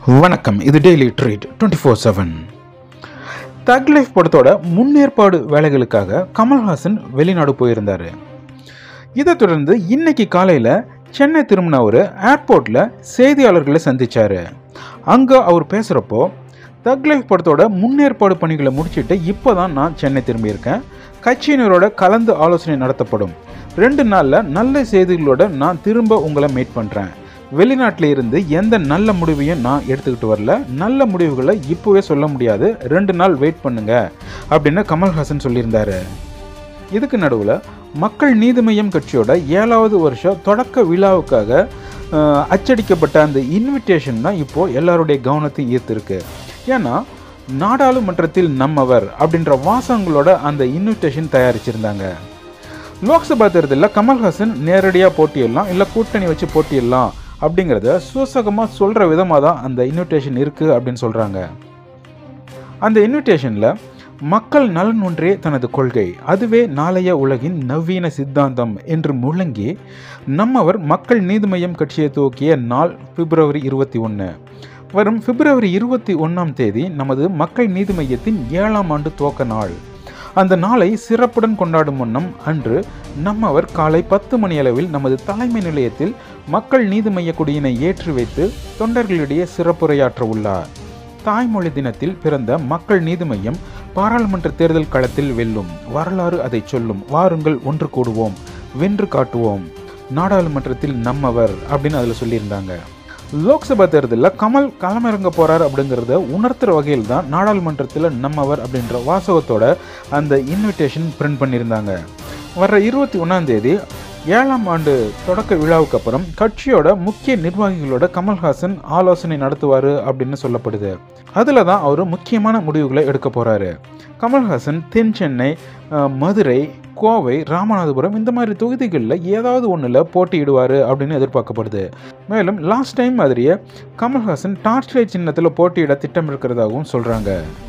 வணக்கம் இது daily treat twenty four seven thug life படத்தோட முன்னேற்பாடு வேலைகளுக்காக கமல்ஹாசன் வெளிநாடு போயிருந்தார் இதை தொடர்ந்து இன்னைக்கு காலையில் சென்னை திரும்பின அவர் ஏர்போர்ட்டில் செய்தியாளர்களை சந்திச்சார் அங்கே அவர் பேசுகிறப்போ தக் லைஃப் படத்தோட முன்னேற்பாடு பணிகளை முடிச்சுட்டு இப்போ தான் நான் சென்னை திரும்பியிருக்கேன் கட்சியினரோட கலந்து ஆலோசனை நடத்தப்படும் ரெண்டு நாளில் நல்ல செய்திகளோட நான் திரும்ப உங்களை மீட் பண்ணுறேன் வெளிநாட்டில் இருந்து எந்த நல்ல முடிவையும் நான் எடுத்துக்கிட்டு வரல நல்ல முடிவுகளை இப்போவே சொல்ல முடியாது ரெண்டு நாள் வெயிட் பண்ணுங்க அப்படின்னு கமல்ஹாசன் சொல்லியிருந்தாரு இதுக்கு நடுவில் மக்கள் நீதி மய்யம் கட்சியோட ஏழாவது வருஷம் தொடக்க விழாவுக்காக அஹ், அச்சடிக்கப்பட்ட அந்த இன்விடேஷன் தான் இப்போது எல்லாருடைய கவனத்தையும் ஈர்த்திருக்கு ஏன்னா நாடாளுமன்றத்தில் நம்மவர் அப்படின்ற வாசகங்களோட அந்த இன்விடேஷன் தயாரிச்சிருந்தாங்க லோக்சபா தேர்தலில் கமல்ஹாசன் நேரடியாக போட்டியிடலாம் இல்லை கூட்டணி வச்சு போட்டியிடலாம் அப்படிங்கிறத சூசகமாக சொல்கிற விதமாக தான் அந்த இன்விடேஷன் இருக்குது அப்படின்னு சொல்கிறாங்க அந்த இன்விடேஷனில் மக்கள் நலன் ஒன்றே தனது கொள்கை அதுவே நாளைய உலகின் நவீன சித்தாந்தம் என்று முழங்கி நம்மவர் மக்கள் நீதி மய்யம் கட்சியை துவக்கிய நாள் பிப்ரவரி இருபத்தி ஒன்று வரும் பிப்ரவரி இருபத்தி ஒன்றாம் தேதி நமது மக்கள் நீதி மையத்தின் ஏழாம் ஆண்டு துவக்க நாள் அந்த நாளை சிறப்புடன் கொண்டாடும் வண்ணம் அன்று நம்மவர் காலை பத்து மணியளவில் நமது தலைமை நிலையத்தில் மக்கள் நீதி மைய கொடியினை ஏற்றி வைத்து தொண்டர்களிடையே சிறப்புரையாற்ற உள்ளார் தாய்மொழி தினத்தில் பிறந்த மக்கள் நீதி மையம் பாராளுமன்ற தேர்தல் களத்தில் வெல்லும் வரலாறு அதை சொல்லும் வாருங்கள் ஒன்று கூடுவோம் வென்று காட்டுவோம் நாடாளுமன்றத்தில் நம்மவர் அப்படின்னு அதில் சொல்லியிருந்தாங்க லோக்சபா தேர்தலில் கமல் களமிறங்க போறார் அப்படிங்கிறத உணர்த்துற வகையில் தான் நாடாளுமன்றத்தில் நம்மவர் அப்படின்ற வாசகத்தோட அந்த இன்விடேஷன் பிரிண்ட் பண்ணியிருந்தாங்க வர்ற இருபத்தி ஒன்றாம் தேதி ஏழாம் ஆண்டு தொடக்க விழாவுக்கு அப்புறம் கட்சியோட முக்கிய நிர்வாகிகளோட கமல்ஹாசன் ஆலோசனை நடத்துவார் அப்படின்னு சொல்லப்படுது அதில் தான் அவர் முக்கியமான முடிவுகளை எடுக்க போகிறாரு கமல்ஹாசன் தென் சென்னை அஹ், மதுரை கோவை ராமநாதபுரம் இந்த மாதிரி தொகுதிகளில் ஏதாவது ஒன்றில் போட்டியிடுவார் அப்படின்னு எதிர்பார்க்கப்படுது மேலும் லாஸ்ட் டைம் மாதிரியே கமல்ஹாசன் டார்ச் லைட் சின்னத்தில் போட்டியிட திட்டம் இருக்கிறதாகவும் சொல்கிறாங்க